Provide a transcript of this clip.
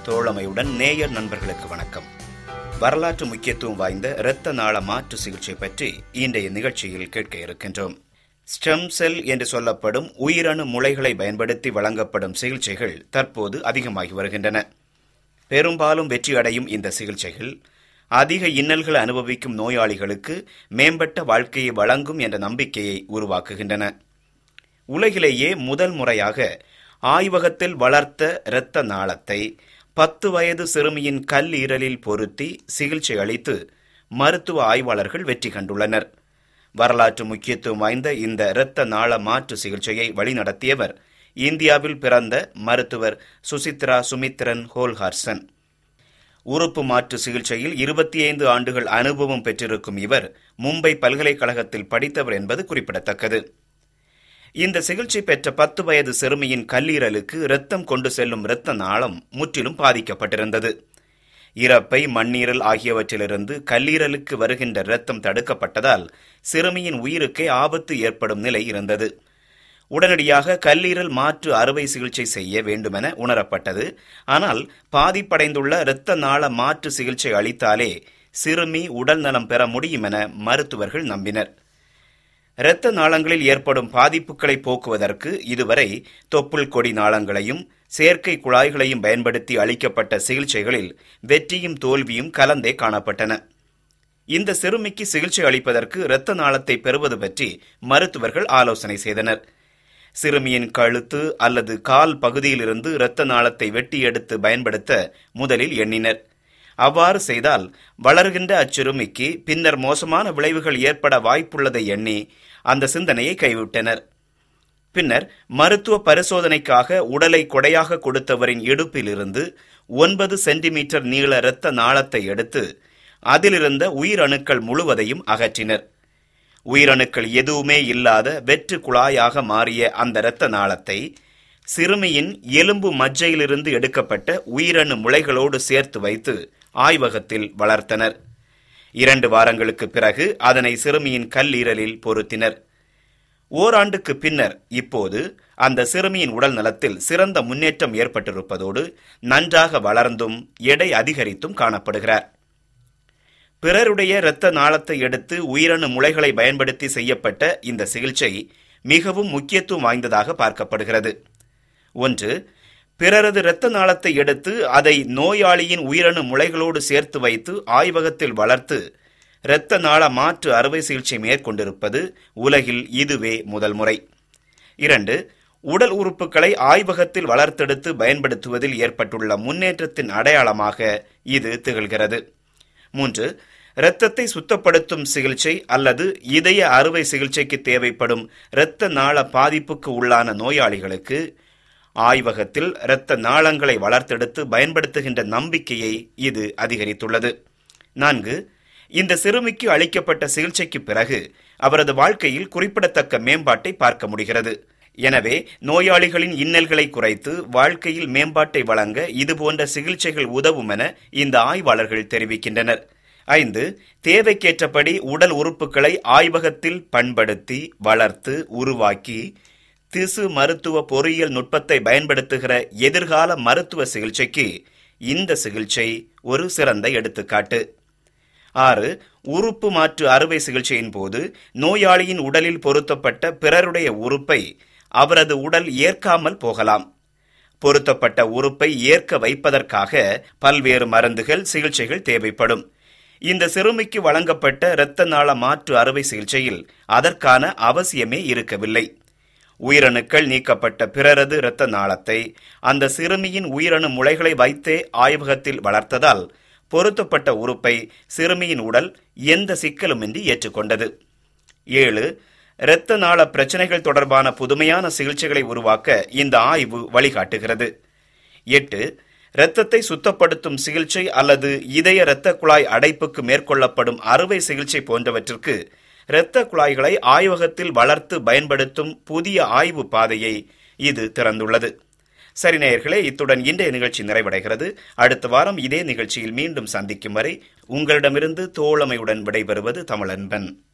தோழமையுடன் நேயர் நண்பர்களுக்கு வணக்கம் வரலாற்று முக்கியத்துவம் வாய்ந்த இரத்த நாள மாற்று சிகிச்சை பற்றி இன்றைய நிகழ்ச்சியில் கேட்க இருக்கின்றோம் ஸ்டெம் செல் என்று சொல்லப்படும் உயிரணு முளைகளை பயன்படுத்தி வழங்கப்படும் சிகிச்சைகள் தற்போது அதிகமாகி வருகின்றன பெரும்பாலும் வெற்றி அடையும் இந்த சிகிச்சைகள் அதிக இன்னல்கள் அனுபவிக்கும் நோயாளிகளுக்கு மேம்பட்ட வாழ்க்கையை வழங்கும் என்ற நம்பிக்கையை உருவாக்குகின்றன உலகிலேயே முதல் முறையாக ஆய்வகத்தில் வளர்த்த இரத்த நாளத்தை பத்து வயது சிறுமியின் கல்லீரலில் பொருத்தி சிகிச்சை அளித்து மருத்துவ ஆய்வாளர்கள் வெற்றி கண்டுள்ளனர் வரலாற்று முக்கியத்துவம் வாய்ந்த இந்த இரத்த நாள மாற்று சிகிச்சையை வழிநடத்தியவர் இந்தியாவில் பிறந்த மருத்துவர் சுசித்ரா சுமித்ரன் ஹோல்ஹார்சன் உறுப்பு மாற்று சிகிச்சையில் இருபத்தி ஐந்து ஆண்டுகள் அனுபவம் பெற்றிருக்கும் இவர் மும்பை பல்கலைக்கழகத்தில் படித்தவர் என்பது குறிப்பிடத்தக்கது இந்த சிகிச்சை பெற்ற பத்து வயது சிறுமியின் கல்லீரலுக்கு இரத்தம் கொண்டு செல்லும் இரத்த நாளம் முற்றிலும் பாதிக்கப்பட்டிருந்தது இறப்பை மண்ணீரல் ஆகியவற்றிலிருந்து கல்லீரலுக்கு வருகின்ற இரத்தம் தடுக்கப்பட்டதால் சிறுமியின் உயிருக்கே ஆபத்து ஏற்படும் நிலை இருந்தது உடனடியாக கல்லீரல் மாற்று அறுவை சிகிச்சை செய்ய வேண்டுமென உணரப்பட்டது ஆனால் பாதிப்படைந்துள்ள இரத்த நாள மாற்று சிகிச்சை அளித்தாலே சிறுமி உடல் நலம் பெற முடியும் என மருத்துவர்கள் நம்பினர் இரத்த நாளங்களில் ஏற்படும் பாதிப்புகளை போக்குவதற்கு இதுவரை தொப்புள் கொடி நாளங்களையும் செயற்கை குழாய்களையும் பயன்படுத்தி அளிக்கப்பட்ட சிகிச்சைகளில் வெற்றியும் தோல்வியும் கலந்தே காணப்பட்டன இந்த சிறுமிக்கு சிகிச்சை அளிப்பதற்கு இரத்த நாளத்தை பெறுவது பற்றி மருத்துவர்கள் ஆலோசனை செய்தனர் சிறுமியின் கழுத்து அல்லது கால் பகுதியிலிருந்து இரத்த நாளத்தை வெட்டி எடுத்து பயன்படுத்த முதலில் எண்ணினர் அவ்வாறு செய்தால் வளர்கின்ற அச்சிறுமிக்கு பின்னர் மோசமான விளைவுகள் ஏற்பட வாய்ப்புள்ளதை எண்ணி அந்த சிந்தனையை கைவிட்டனர் பின்னர் மருத்துவ பரிசோதனைக்காக உடலை கொடையாக கொடுத்தவரின் இடுப்பிலிருந்து ஒன்பது சென்டிமீட்டர் நீள இரத்த நாளத்தை எடுத்து அதிலிருந்த உயிரணுக்கள் முழுவதையும் அகற்றினர் உயிரணுக்கள் எதுவுமே இல்லாத வெற்று குழாயாக மாறிய அந்த இரத்த நாளத்தை சிறுமியின் எலும்பு மஜ்ஜையிலிருந்து எடுக்கப்பட்ட உயிரணு முளைகளோடு சேர்த்து வைத்து ஆய்வகத்தில் வளர்த்தனர் இரண்டு வாரங்களுக்கு பிறகு அதனை சிறுமியின் கல்லீரலில் பொருத்தினர் ஓராண்டுக்கு பின்னர் இப்போது அந்த சிறுமியின் உடல் நலத்தில் சிறந்த முன்னேற்றம் ஏற்பட்டிருப்பதோடு நன்றாக வளர்ந்தும் எடை அதிகரித்தும் காணப்படுகிறார் பிறருடைய இரத்த நாளத்தை எடுத்து உயிரணு முளைகளை பயன்படுத்தி செய்யப்பட்ட இந்த சிகிச்சை மிகவும் முக்கியத்துவம் வாய்ந்ததாக பார்க்கப்படுகிறது ஒன்று பிறரது இரத்த நாளத்தை எடுத்து அதை நோயாளியின் உயிரணு முளைகளோடு சேர்த்து வைத்து ஆய்வகத்தில் வளர்த்து இரத்த நாள மாற்று அறுவை சிகிச்சை மேற்கொண்டிருப்பது உலகில் இதுவே முதல் முறை இரண்டு உடல் உறுப்புகளை ஆய்வகத்தில் வளர்த்தெடுத்து பயன்படுத்துவதில் ஏற்பட்டுள்ள முன்னேற்றத்தின் அடையாளமாக இது திகழ்கிறது மூன்று இரத்தத்தை சுத்தப்படுத்தும் சிகிச்சை அல்லது இதய அறுவை சிகிச்சைக்கு தேவைப்படும் இரத்த நாள பாதிப்புக்கு உள்ளான நோயாளிகளுக்கு ஆய்வகத்தில் இரத்த நாளங்களை வளர்த்தெடுத்து பயன்படுத்துகின்ற நம்பிக்கையை இது அதிகரித்துள்ளது நான்கு இந்த சிறுமிக்கு அளிக்கப்பட்ட சிகிச்சைக்கு பிறகு அவரது வாழ்க்கையில் குறிப்பிடத்தக்க மேம்பாட்டை பார்க்க முடிகிறது எனவே நோயாளிகளின் இன்னல்களை குறைத்து வாழ்க்கையில் மேம்பாட்டை வழங்க இதுபோன்ற சிகிச்சைகள் உதவும் என இந்த ஆய்வாளர்கள் தெரிவிக்கின்றனர் ஐந்து தேவைக்கேற்றபடி உடல் உறுப்புகளை ஆய்வகத்தில் பண்படுத்தி வளர்த்து உருவாக்கி திசு மருத்துவ பொறியியல் நுட்பத்தை பயன்படுத்துகிற எதிர்கால மருத்துவ சிகிச்சைக்கு இந்த சிகிச்சை ஒரு சிறந்த எடுத்துக்காட்டு ஆறு உறுப்பு மாற்று அறுவை சிகிச்சையின் போது நோயாளியின் உடலில் பொருத்தப்பட்ட பிறருடைய உறுப்பை அவரது உடல் ஏற்காமல் போகலாம் பொருத்தப்பட்ட உறுப்பை ஏற்க வைப்பதற்காக பல்வேறு மருந்துகள் சிகிச்சைகள் தேவைப்படும் இந்த சிறுமிக்கு வழங்கப்பட்ட இரத்த நாள மாற்று அறுவை சிகிச்சையில் அதற்கான அவசியமே இருக்கவில்லை உயிரணுக்கள் நீக்கப்பட்ட பிறரது இரத்த நாளத்தை அந்த சிறுமியின் உயிரணு முளைகளை வைத்தே ஆய்வகத்தில் வளர்த்ததால் பொருத்தப்பட்ட உறுப்பை சிறுமியின் உடல் எந்த சிக்கலுமின்றி ஏற்றுக்கொண்டது ஏழு இரத்த நாள பிரச்சனைகள் தொடர்பான புதுமையான சிகிச்சைகளை உருவாக்க இந்த ஆய்வு வழிகாட்டுகிறது எட்டு இரத்தத்தை சுத்தப்படுத்தும் சிகிச்சை அல்லது இதய இரத்த குழாய் அடைப்புக்கு மேற்கொள்ளப்படும் அறுவை சிகிச்சை போன்றவற்றிற்கு இரத்த குழாய்களை ஆய்வகத்தில் வளர்த்து பயன்படுத்தும் புதிய ஆய்வு பாதையை இது திறந்துள்ளது சரி நேயர்களே இத்துடன் இன்றைய நிகழ்ச்சி நிறைவடைகிறது அடுத்த வாரம் இதே நிகழ்ச்சியில் மீண்டும் சந்திக்கும் வரை உங்களிடமிருந்து தோழமையுடன் விடைபெறுவது தமிழன்பன்